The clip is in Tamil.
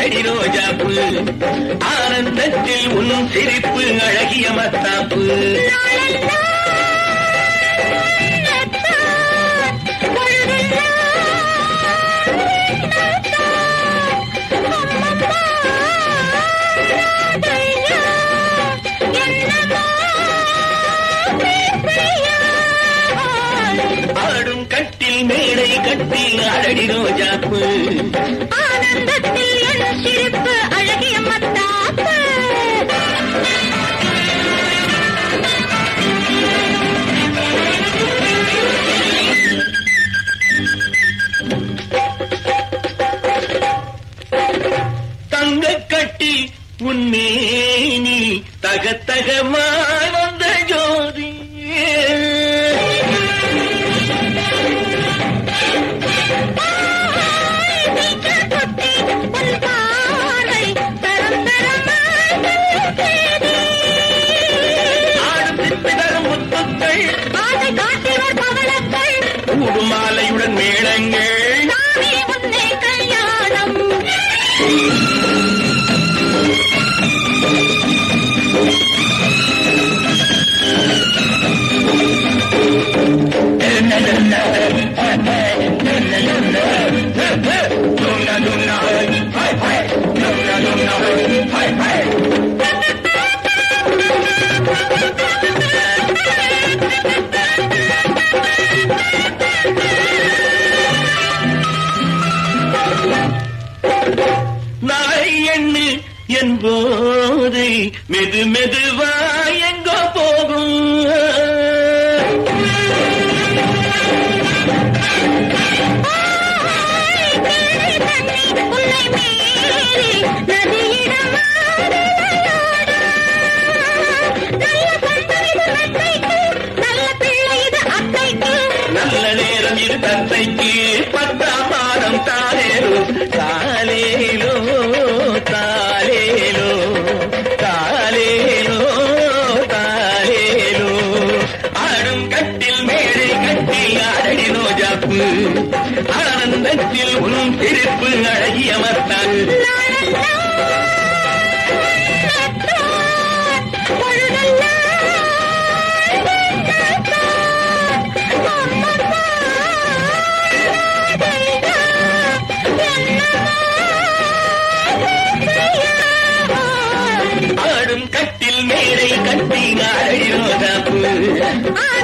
அடி ரோஜாப்பு ஆனந்தத்தில் உன் சிரிப்பு அழகிய மத்தாப்பு ஆடும் கட்டில் மேடை கட்டி அழடி ரோஜாப்பு ஆனந்தத்தில் என் சிரிப்பு அழகிய மத்தாப்பு தங்க கட்டி உன்னேனி தகத்தகமானந்த ஜோதி உன் பார்வை தரம் தரமாய் ஆடும் சிப்பி தரும் முத்துக்கள் ஆசை காட்டினர் பவளங்கள் உடுமாலையுடன் மேளங்கள் நானே முன்னே கல்யாணம் நாளை எண்ணு என்போதை மெது மெதுவா எங்கோ போகும் உன்னை மீறி நதியிடம் நல்ல கண்கள் இது மெத்தைக்கு நல்ல பிள்ளை இது அத்தைக்கு நல்ல நேரம் இரு தந்தைக்கு பத்தாம் மாதம் தாலேலோ தாலேலோ தாலேலோ தாலேலோ தாலேலோ ஆடும் கட்டில் மேடை கட்டில் ஆடடி ரோஜாப்பு ஆனந்தத்தில் உன் சிரிப்பு அழகிய மத்தான் ஆடும் கட்டில் மேடை கட்டி ஆடடி ரோஜாப்பு ஆ